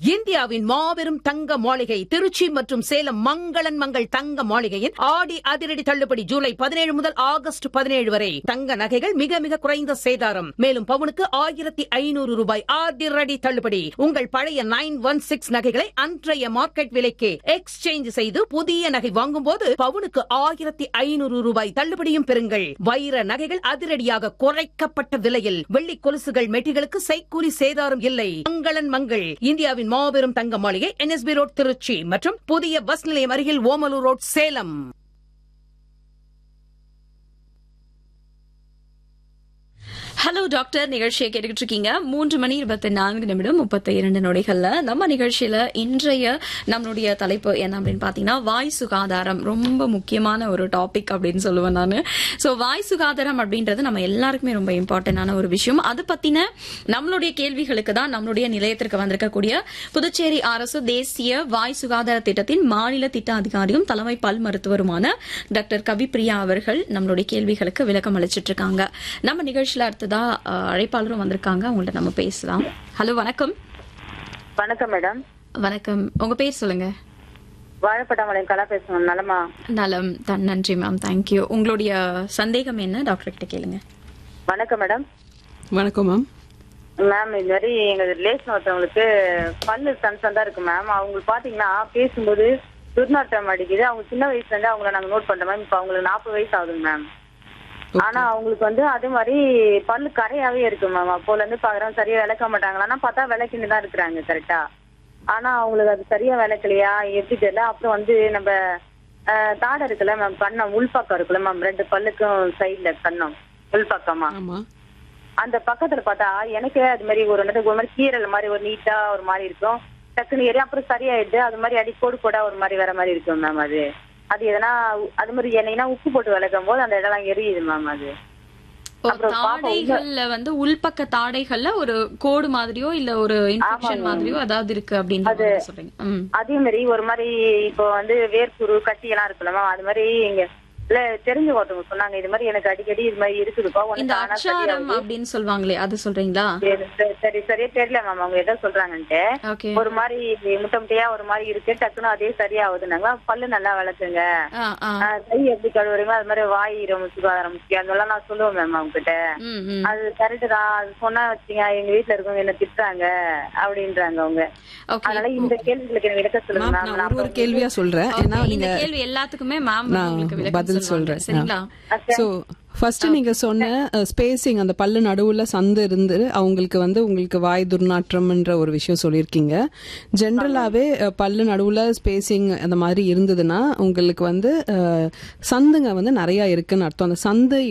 இந்தியாவின் மாபெரும் தங்க மாளிகை திருச்சி மற்றும் சேலம் மங்களன் மங்கள் தங்க மாளிகையின் ஆடி அதிரடி தள்ளுபடி ஜூலை பதினேழு முதல் ஆகஸ்ட் பதினேழு வரை தங்க நகைகள் மிக மிக குறைந்த சேதாரம் மேலும் பவுனுக்கு ஆயிரத்தி ஐநூறு ரூபாய் அதிரடி தள்ளுபடி உங்கள் பழைய நைன் ஒன் சிக்ஸ் நகைகளை அன்றைய மார்க்கெட் விலைக்கு எக்ஸ்சேஞ்ச் செய்து புதிய நகை வாங்கும் போது பவுனுக்கு ஆயிரத்தி ஐநூறு ரூபாய் தள்ளுபடியும் பெறுங்கள் வைர நகைகள் அதிரடியாக குறைக்கப்பட்ட விலையில் வெள்ளி கொலுசுகள் மெட்டிகளுக்கு செய்கூலி சேதாரம் இல்லை மங்களன் மங்கள் இந்தியாவின் மாபெரும் தங்க மாளிகை என்எஸ்பி ரோட் திருச்சி மற்றும் புதிய பஸ் நிலையம் அருகில் Omalur road Salem hello doctor நிகழ்ச்சியை கேட்டுக்கிட்டு இருக்கீங்க மூன்று மணி இருபத்தி நான்கு நிமிடம் முப்பத்தி இரண்டு நொடிகள்ல நம்ம நிகழ்ச்சியில இன்றைய நம்மளுடைய தலைப்பு என்ன அப்படின்னு பாத்தீங்கன்னா வாய் சுகாதாரம் ரொம்ப முக்கியமான ஒரு டாபிக் அப்படின்னு சொல்லுவேன் நான் ஸோ வாய் சுகாதாரம் அப்படின்றது நம்ம எல்லாருக்குமே ரொம்ப இம்பார்ட்டன்டான ஒரு விஷயம் அது பத்தின நம்மளுடைய கேள்விகளுக்கு தான் நம்மளுடைய நிலையத்திற்கு வந்திருக்கக்கூடிய புதுச்சேரி அரசு தேசிய வாய் சுகாதார திட்டத்தின் மாநில திட்ட அதிகாரியும் தலைமை பல் மருத்துவருமான டாக்டர் கவிப்பிரியா அவர்கள் நம்மளுடைய கேள்விகளுக்கு விளக்கம் அளிச்சிட்டு இருக்காங்க நம்ம நிகழ்ச்சியில அடுத்ததா அஹ், அழைப்பாளரும் வந்திருக்காங்க அவங்கள்ட்ட நம்ம பேசலாம் ஹலோ வணக்கம் வணக்கம் மேடம் வணக்கம் உங்க பேர் சொல்லுங்க வாழைப்பட்டாமலையும் கலா பேசுவோம் நலமா நலம் த- நன்றி மேம் தேங்க்யூ உங்களுடைய சந்தேகம் என்ன டாக்டர் கிட்ட கேளுங்க வணக்கம் மேடம் வணக்கம் மேம் மேம் இது மாதிரி எங்க ரிலேஷன் ஒருத்தவங்களுக்கு பல்லு சன் சந்தா இருக்கு மேம் அவங்களுக்கு பாத்தீங்கன்னா பேசும்போது துர்நாற்றம் அடிக்குது அவங்க சின்ன வயசுல இருந்து அவங்கள நாங்க நோட் பண்றோம் மேம் இப்ப அவங்களுக்கு நாற்பது வயசு ஆகுதுங்க மேம் ஆனா அவங்களுக்கு வந்து அதே மாதிரி பல்லு கரையாவே இருக்கு மேம் அப்போல இருந்து பாக்குறோம் சரியா விளக்க மாட்டாங்களா ஆனா பார்த்தா விளக்கின்னு தான் இருக்கிறாங்க கரெக்டா ஆனா அவங்களுக்கு அது சரியா விளக்கலையா எப்படி தெரியல அப்புறம் வந்து நம்ம அஹ், தாடை இருக்குல்ல மேம் கண்ணம் உள்பக்கம் இருக்குல்ல மேம் ரெண்டு பல்லுக்கும் சைடுல கண்ணம் உள்பக்கமா ஆமா அந்த பக்கத்துல பார்த்தா எனக்கு அது மாதிரி ஒரு இடத்துக்கு ஒரு மாதிரி கீரல் மாதிரி ஒரு நீட்டா ஒரு மாதிரி இருக்கும் டக்குன்னு ஏறி அப்புறம் சரியாயிடுது அது மாதிரி அடி கோடு கோடா ஒரு மாதிரி வேற மாதிரி இருக்கும் மேம் அது அது எதனா அது மாதிரி என்னைனா உப்பு போட்டு விளக்கும் போது அந்த இடம்லாம் எரியுது மேம் அது ஓ, அப்புறம் பாப்பா உள்ள- தாடைகள்ல வந்து உள்பக்க தாடைகள்ல ஒரு கோடு மாதிரியோ இல்ல ஒரு இன்ஃபெக்ஷன் மாதிரியோ அதாவது இருக்கு அப்படின்னு மாதிரி சொல்றீங்க ம் அதே மாதிரி ஒரு மாதிரி இப்போ வந்து வேர்க்குரு கட்டி எல்லாம் இருக்குல்ல மேம் அது மாதிரி இங்க இல்ல தெரிஞ்ச ஒருத்தவங்க சொன்னாங்க இது மாதிரி எனக்கு அடிக்கடி இது மாதிரி இருக்குதுப்பா இந்த உனக்கு ஆனா அச்சாரம் சரியாகுது. அப்படின்னு சொல்லுவாங்களே அது சொல்றீங்களா சரி, சரி, சரி சரியா தெரியல மேம் அவங்க எதை சொல்றாங்கன்ட்டு ஓகே ஒரு மாதிரி முட்டை முட்டையா ஒரு மாதிரி இருக்கு டக்குன்னு அதே சரியாகுதுனாங்க பல்லு நல்லா வளர்க்குங்க ஆ ஆ ஆஹ் கை எப்படி கழுவுறீங்க அது மாதிரி வாய் ரொம்ப சுகாதாரம் முக்கியம் அதெல்லாம் நான் சொல்லுவேன் மேம் அவங்க கிட்ட ம் ம் அது கரெக்ட் தான் அது சொன்னா வச்சுங்க எங்க வீட்டுல இருக்கவங்க என்ன திட்டுறாங்க அப்படின்றாங்க அவங்க ஓகே அதனால இந்த கேள்விகளுக்கு எனக்கு விளக்க சொல்லுங்க மேம் மேம் நான் ஒரு ஒரு கேள்வியா சொல்றேன் ஏன்னா Okay, இந்த நீங்க கேள்வி எல்லாத்துக்குமே மேம் நான் உங்களுக்கு விளக்கம் பதில் சொல்லுவாங்க. சொல்றேன். சரிங்களா சோ ஃபர்ஸ்ட் நீங்க சொன்ன ஸ்பேசிங் அந்த பல்லு நடுவுல சந்து இருந்து அவங்களுக்கு வந்து உங்களுக்கு வாய் துர்நாற்றம்ன்ற ஒரு விஷயம் சொல்லியிருக்கீங்க ஜென்ரலாவே அஹ், பல்லு நடுவுல ஸ்பேசிங் அந்த மாதிரி இருந்ததுன்னா உங்களுக்கு வந்து அஹ், சந்துங்க வந்து நிறைய இருக்குன்னு அர்த்தம் அந்த சந்து